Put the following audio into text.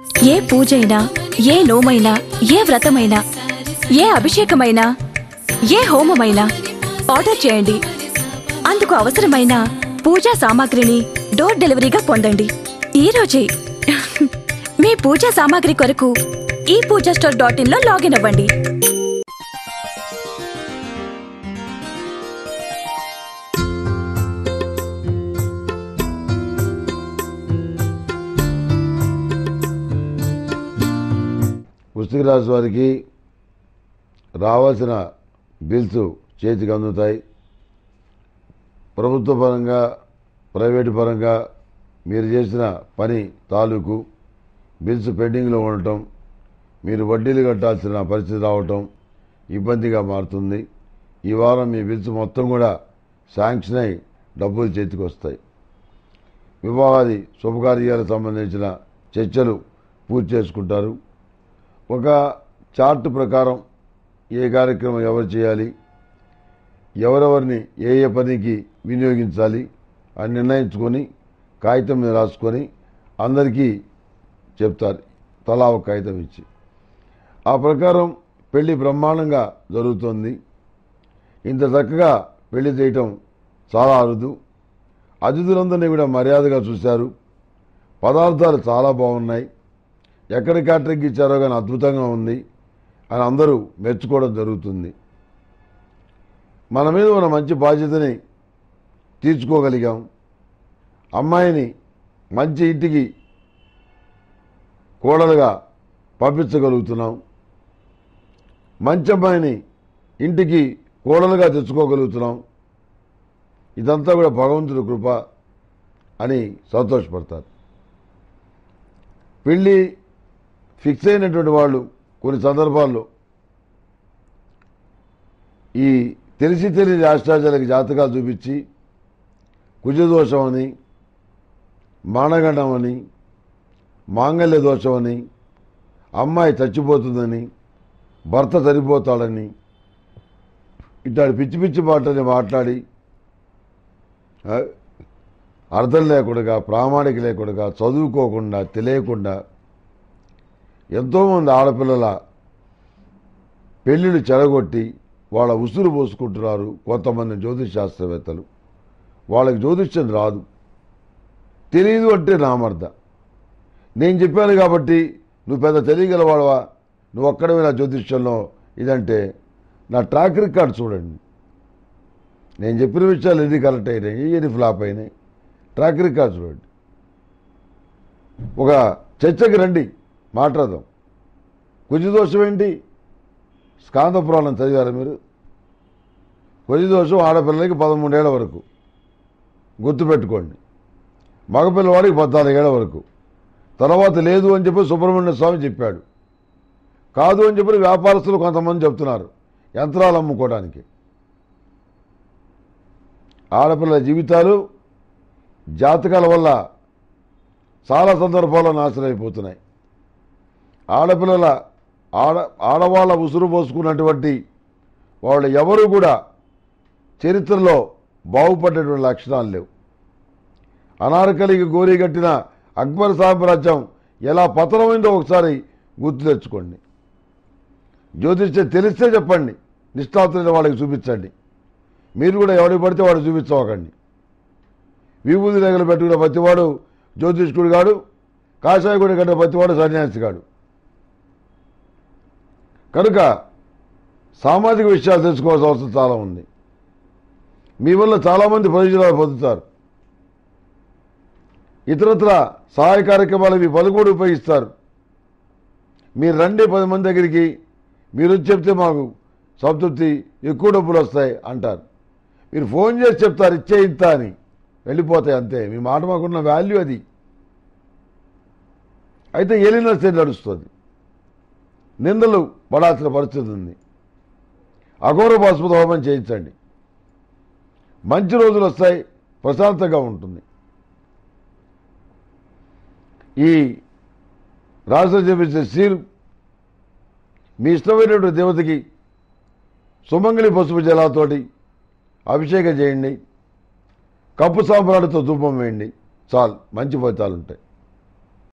ఏ పూజైనా ఏ నోమైనా ఏ వ్రతమైనా ఏ అభిషేకమైనా ఏ హోమమైనా ఆర్డర్ చేయండి అందుకు అవసరమైన పూజా సామాగ్రిని డోర్ డెలివరీగా పొందండి ఈ రోజే మీ పూజా సామాగ్రి కొరకు ఈ పూజా స్టోర్ డాట్ ఇన్ లో లాగిన్ అవ్వండి వృశ్చిక రాశి వారికి రావాల్సిన బిల్స్ చేతికి అందుతాయి ప్రభుత్వ పరంగా ప్రైవేటు పరంగా మీరు చేసిన పని తాలూకు బిల్స్ పెండింగ్లో ఉండటం మీరు వడ్డీలు కట్టాల్సిన పరిస్థితి రావటం ఇబ్బందిగా మారుతుంది ఈ వారం మీ బిల్స్ మొత్తం కూడా శాంక్షన్ అయి డబ్బులు చేతికి వస్తాయి వివాహాది శుభకార్యాలకు సంబంధించిన చర్చలు పూర్తి చేసుకుంటారు ఒక చార్ట్ ప్రకారం ఏ కార్యక్రమం ఎవరు చేయాలి ఎవరెవరిని ఏ ఏ పనికి వినియోగించాలి అని నిర్ణయించుకొని కాగితం మీద రాసుకొని అందరికీ చెప్తారు తలా ఒక కాగితం ఇచ్చి ఆ ప్రకారం పెళ్లి బ్రహ్మాండంగా జరుగుతోంది ఇంత చక్కగా పెళ్లి చేయటం చాలా అరుదు అతిథులందరినీ కూడా మర్యాదగా చూశారు పదార్థాలు చాలా బాగున్నాయి ఎక్కడ క్యాటరింగ్ ఇచ్చారో కానీ అద్భుతంగా ఉంది అని అందరూ మెచ్చుకోవడం జరుగుతుంది మన మీద ఉన్న మంచి బాధ్యతని తీర్చుకోగలిగాం అమ్మాయిని మంచి ఇంటికి కోడలుగా పంపించగలుగుతున్నాం మంచి అమ్మాయిని ఇంటికి కోడలుగా తెచ్చుకోగలుగుతున్నాం ఇదంతా కూడా భగవంతుడి కృప అని సంతోషపడతారు పెళ్ళి ఫిక్స్ అయినటువంటి వాళ్ళు కొన్ని సందర్భాల్లో ఈ తెలిసి తెలియని అష్టాచారికి జాతకాలు చూపించి కుజదోషం అని మానగండం అని మాంగళ్య దోషం అని అమ్మాయి చచ్చిపోతుందని భర్త చనిపోతాడని ఇట్లాంటి పిచ్చి పిచ్చి మాటని మాట్లాడి ఆ, అర్థం లేకుండా ప్రామాణిక లేకుండా చదువుకోకుండా తెలియకుండా ఎంతోమంది ఆడపిల్లల పెళ్ళిళ్ళు చెడగొట్టి వాళ్ళ ఉసురు పోసుకుంటున్నారు కొంతమంది జ్యోతిష్ శాస్త్రవేత్తలు వాళ్ళకి జ్యోతిష్యం రాదు తెలియదు అంటే నామర్ద నేను చెప్పాను కాబట్టి నువ్వు పెద్ద తెలియగలవాడవా నువ్వు ఒక్కడమే నా జ్యోతిష్యంలో ఇదంటే నా ట్రాక్ రికార్డ్ చూడండి నేను చెప్పిన విషయాలు ఎన్ని కరెక్ట్ అయినాయి ఎన్ని ఫ్లాప్ అయినాయి ట్రాక్ రికార్డ్ చూడండి ఒక చర్చకి రండి మాట్లాడదాం కుజదోషం ఏంటి స్కాంద పురాణం చదివారా మీరు కుజదోషం ఆడపిల్లలకి పదమూడేళ్ల వరకు గుర్తుపెట్టుకోండి మగపిల్లవాడికి పద్నాలుగేళ్ల వరకు తర్వాత లేదు అని చెప్పి సుబ్రహ్మణ్య స్వామి చెప్పాడు కాదు అని చెప్పి వ్యాపారస్తులు కొంతమంది చెప్తున్నారు యంత్రాలు అమ్ముకోవడానికి ఆడపిల్లల జీవితాలు జాతకాల వల్ల చాలా సందర్భాల్లో నాశనం అయిపోతున్నాయి ఆడపిల్లల ఆడ ఆడవాళ్ళ ఉసురు పోసుకున్నటువంటి వాళ్ళు ఎవరు కూడా చరిత్రలో బాగుపడేటువంటి లక్షణాలు లేవు అనార్కలికి గోరీ కట్టిన అక్బర్ సామ్రాజ్యం ఎలా పతనమైందో ఒకసారి గుర్తు తెచ్చుకోండి జ్యోతిష్యం తెలిస్తే చెప్పండి నిష్ఠాతులైన వాళ్ళకి చూపించండి మీరు కూడా ఎవడికి పడితే వాడు చూపించవకండి విభూతి రేగలు పెట్టుకున్న ప్రతివాడు జ్యోతిష్కుడు గాడు కాషాయకుడి కట్టిన ప్రతివాడు సన్యాసి గాడు కనుక సామాజిక విషయాలు తెలుసుకోవాల్సిన అవసరం చాలా ఉంది మీ వల్ల చాలామంది ప్రయోజనాలు పొందుతారు ఇతరత్ర సహాయ కార్యక్రమాలు మీ పలుకుడు ఉపయోగిస్తారు మీరు రండి పది మంది దగ్గరికి మీరు వచ్చి చెప్తే మాకు సంతృప్తి ఎక్కువ డబ్బులు వస్తాయి అంటారు మీరు ఫోన్ చేసి చెప్తారు ఇచ్చే ఇంత అని వెళ్ళిపోతాయి అంతే మీ మాట మాకున్న వాల్యూ అది అయితే ఏలిన స్టేట్ నడుస్తుంది నిందలు పడాల్సిన పరిస్థితి ఉంది అఘోర బాస్పద హోమం చేయించండి మంచి రోజులు వస్తాయి ప్రశాంతంగా ఉంటుంది ఈ రాష్ట్రం చూపించే సీరు మీ ఇష్టమైనటువంటి దేవతకి సుమంగళి పసుపు జలాతోటి అభిషేకం చేయండి కప్పు సాంబ్రాడితో ధూపం వేయండి చాలు మంచి ఫలితాలు ఉంటాయి